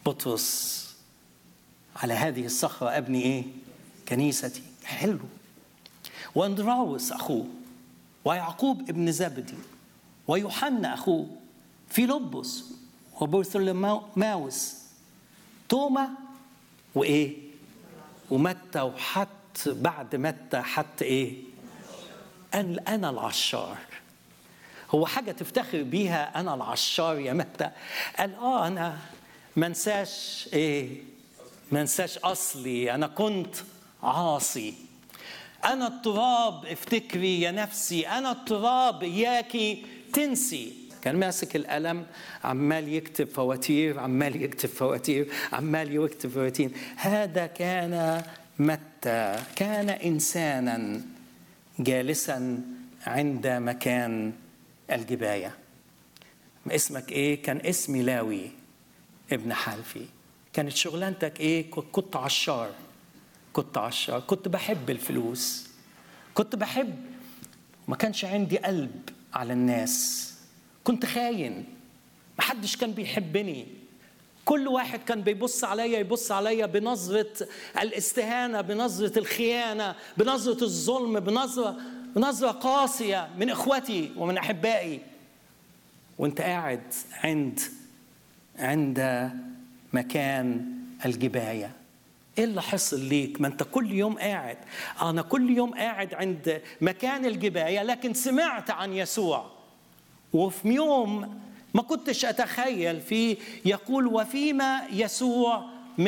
بطرس على هذه الصخرة أبني إيه؟ كنيستي حلو واندراوس أخوه ويعقوب ابن زبدي ويوحنا أخوه فيلبس وبرثلماوس توما وإيه؟ ومتى وحت بعد متى حت إيه؟ أن أنا العشار هو حاجة تفتخر بيها أنا العشار يا متى قال آه أنا ما انساش إيه ما انساش أصلي أنا كنت عاصي أنا التراب افتكري يا نفسي أنا التراب إياكي تنسي كان ماسك القلم عمال يكتب فواتير عمال يكتب فواتير عمال يكتب فواتير هذا كان متى كان إنسانا جالسا عند مكان الجباية اسمك ايه كان اسمي لاوي ابن حلفي كانت شغلانتك ايه كنت عشار كنت عشار كنت بحب الفلوس كنت بحب ما كانش عندي قلب على الناس كنت خاين محدش كان بيحبني كل واحد كان بيبص عليا يبص عليا بنظرة الاستهانة بنظرة الخيانة بنظرة الظلم بنظرة بنظرة قاسية من إخوتي ومن أحبائي وانت قاعد عند عند مكان الجباية ايه اللي حصل ليك ما انت كل يوم قاعد انا كل يوم قاعد عند مكان الجباية لكن سمعت عن يسوع وفي يوم ما كنتش اتخيل فيه يقول وفيما يسوع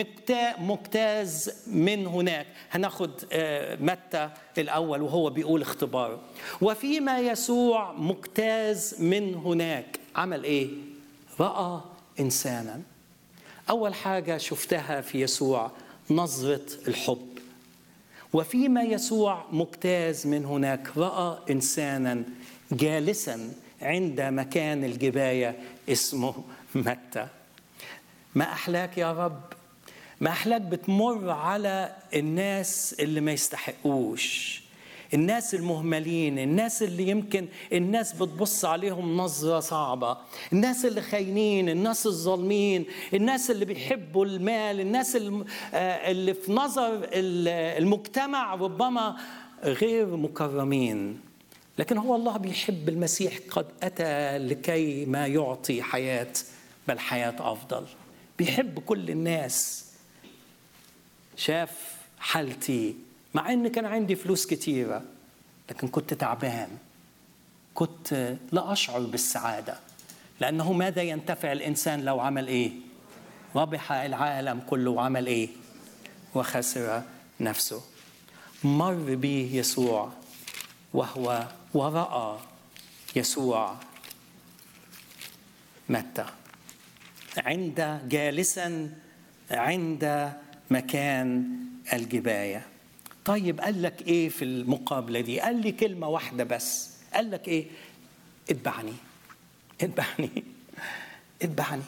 مجتاز من هناك هناخد متى الاول وهو بيقول اختبار وفيما يسوع مجتاز من هناك عمل ايه راى انسانا اول حاجه شفتها في يسوع نظره الحب وفيما يسوع مجتاز من هناك راى انسانا جالسا عند مكان الجبايه اسمه متى ما احلاك يا رب ما احلاك بتمر على الناس اللي ما يستحقوش الناس المهملين الناس اللي يمكن الناس بتبص عليهم نظرة صعبة الناس اللي خاينين الناس الظالمين الناس اللي بيحبوا المال الناس اللي في نظر المجتمع ربما غير مكرمين لكن هو الله بيحب المسيح قد أتى لكي ما يعطي حياة بل حياة أفضل بيحب كل الناس شاف حالتي مع ان كان عندي فلوس كتيره لكن كنت تعبان كنت لا اشعر بالسعاده لانه ماذا ينتفع الانسان لو عمل ايه ربح العالم كله وعمل ايه وخسر نفسه مر بي يسوع وهو وراى يسوع متى عند جالسا عند مكان الجبايه طيب قال لك ايه في المقابله دي قال لي كلمه واحده بس قال لك ايه اتبعني اتبعني اتبعني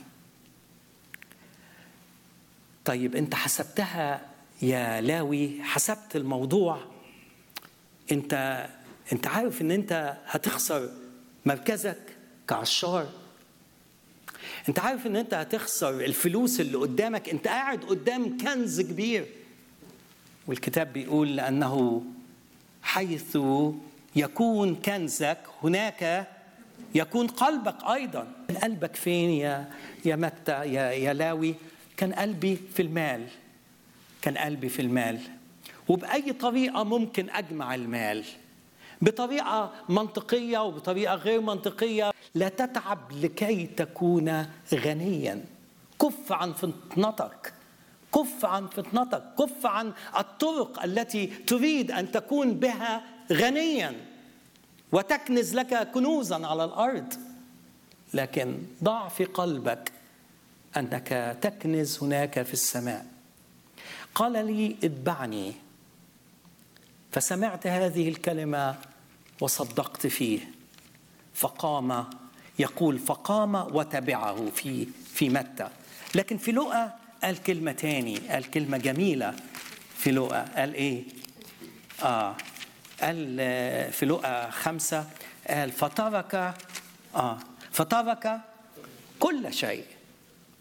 طيب انت حسبتها يا لاوي حسبت الموضوع انت انت عارف ان انت هتخسر مركزك كعشار انت عارف ان انت هتخسر الفلوس اللي قدامك انت قاعد قدام كنز كبير والكتاب بيقول لانه حيث يكون كنزك هناك يكون قلبك ايضا قلبك فين يا يا متى يا يا لاوي كان قلبي في المال كان قلبي في المال وباي طريقه ممكن اجمع المال بطريقه منطقيه وبطريقه غير منطقيه لا تتعب لكي تكون غنيا كف عن فطنتك كف عن فطنتك كف عن الطرق التي تريد ان تكون بها غنيا وتكنز لك كنوزا على الارض لكن ضع في قلبك انك تكنز هناك في السماء قال لي اتبعني فسمعت هذه الكلمه وصدقت فيه فقام يقول فقام وتبعه في في متى لكن في لقا قال كلمة تاني قال كلمة جميلة في لقا قال إيه؟ آه قال في لقا خمسة قال فترك آه فترك كل شيء